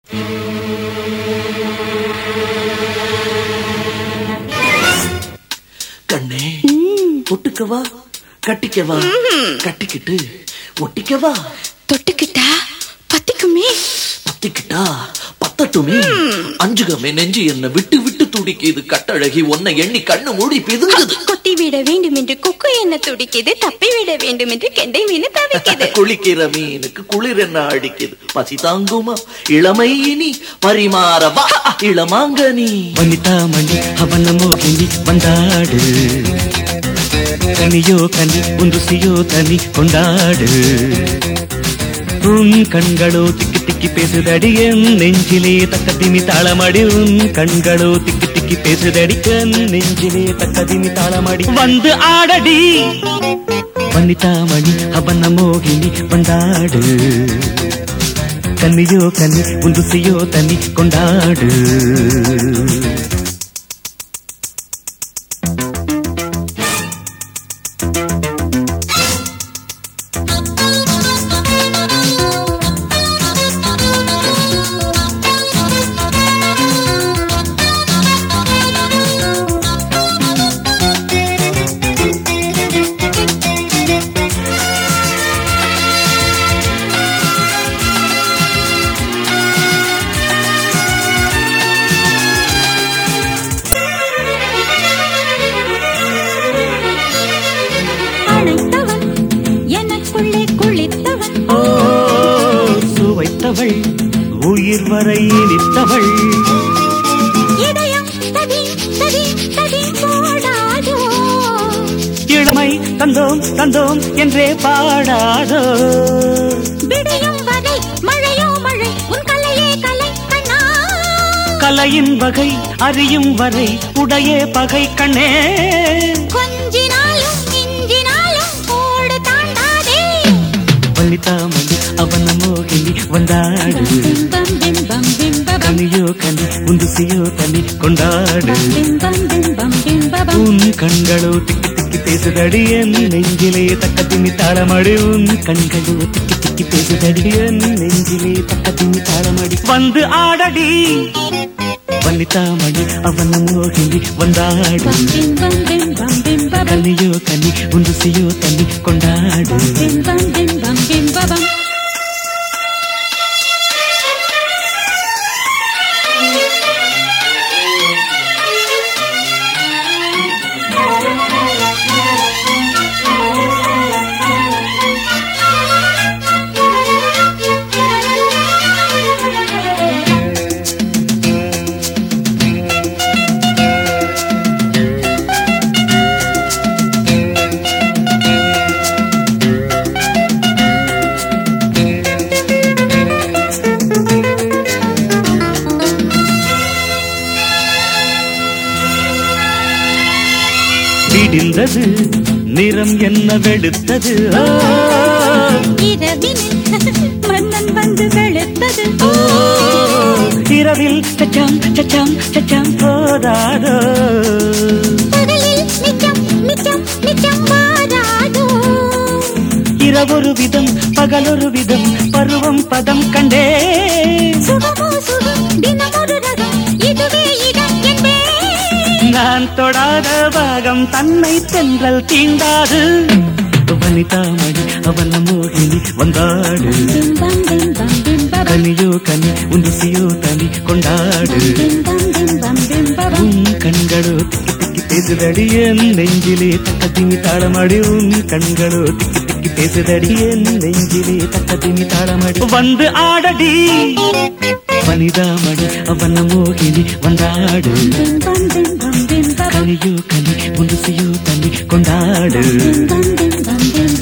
கண்ணே ஒட்டுக்கவா கட்டிக்கவா கட்டிக்கிட்டு ஒட்டிக்கவா தொட்டுக்கிட்டா பத்திக்குமே பத்திக்கிட்டா பத்தட்டுமே அஞ்சுகமே நெஞ்சு என்ன விட்டு விட்டு துடிக்குது கட்டழகி உன்னை எண்ணி கண்ணு மூடி பிதுங்குது கொத்தி விட வேண்டும் என்று கொக்கு என்ன துடிக்குது தப்பி விட வேண்டும் என்று கெண்டை மீன் தவிக்குது குளிக்கிற மீனுக்கு குளிர் என்ன அடிக்குது பசி தாங்குமா இளமை இனி பரிமாறவா இளமாங்கனி ವನಿತಾಮಣಿ ಅವನ ಮೋಹಿನಿ ಬಂದಾಡು கனியோ கனி உன் ருசியோ தனி கொண்டாடு உன் கண்களோ திக்கி திக்கி பேசுதடி என் நெஞ்சிலே தக்க திமி தாளமடி உன் கண்களோ திக்கி திக்கி பேசுதடி என் நெஞ்சிலே தக்க திமி தாளமடி வந்து ஆடடி வனிதாமணி அவன மோகினி வந்தாடு கன்னியோ கன்னி உன் ருசியோ தனி கொண்டாடு அழைத்தவன் எனக்குள்ளே குளித்தவன் ஓ சுவைத்தவள் உயிர் வரை இனித்தவள் இதயம் தடி தடி தடி போடாதோ இளமை தந்தோம் தந்தோம் என்றே பாடாதோ விடியும் வரை மழையோ மழை உன் கலையே கலை கண்ணா கலையின் வகை அறியும் வரை உடையே பகை கண்ணே கொஞ்சினாலும் மிஞ்சினாலும் கோடு தாண்டாதே வள்ளித்தாமணி அவன மோகினி வந்தாடு பிம்பம் பிம்பம் பிம்பம் கனியோ கனி உந்துசியோ தனி கொண்டாடு பிம்பம் பிம்பம் பிம்பம் உன் கண்களோ திக்கி திக்கி பேசுதடி என் நெஞ்சிலே தக்க திமி தாளமடி உன் கண்களோ திக்கி திக்கி பேசுதடி என் நெஞ்சிலே தக்க திமி தாளமடி வந்து ஆடடி வனிதாமணி அவன மோகினி வந்தாடு பிம்பம் பிம்பம் பிம்பம் கனியோ கனி உந்துசியோ தனி கொண்டாடு பிம்பம் பிம்பம் பிம்பம் விடிந்தது நிறம் என்ன வெளுத்தது ஆ, இரவினில் மன்னன் வந்து வெளுத்தது ஓ, இரவில் சச்சாம் சச்சாம் சச்சாம் போதாதோ பகலில் நிச்சம் நிச்சம் நிச்சம் வாராதோ இரவொரு விதம் பகலொரு விதம் பருவம் பதம் கண்டே சுகமோ சுகம் தினமொரு ரகம் இதுவே இடம் என்பே நான் தொடாத பாகம் தன்னை தென்றல் தீண்டாது வனிதாமணி அவன மோகினி வந்தாடு பிம்பம் பிம்பம் பிம்பம் கனியோ கனி உந்துசியோ தனி கொண்டாடு பிம்பம் பிம்பம் பிம்பம் உன் கண்களோ திக்கி திக்கி பேசுதடி என் நெஞ்சிலே தக்க திமி தாளமடி உன் கண்களோ திக்கி திக்கி பேசுதடி என் நெஞ்சிலே தக்க திமி தாளமடி வந்து ஆடடி வனிதாமணி அவன மோகினி வந்தாடு பிம்பம் பிம்பம் பிம்பம் கனியோ கனி உந்துசியோ தனி கொண்டாடு பிம்பம் பிம்பம்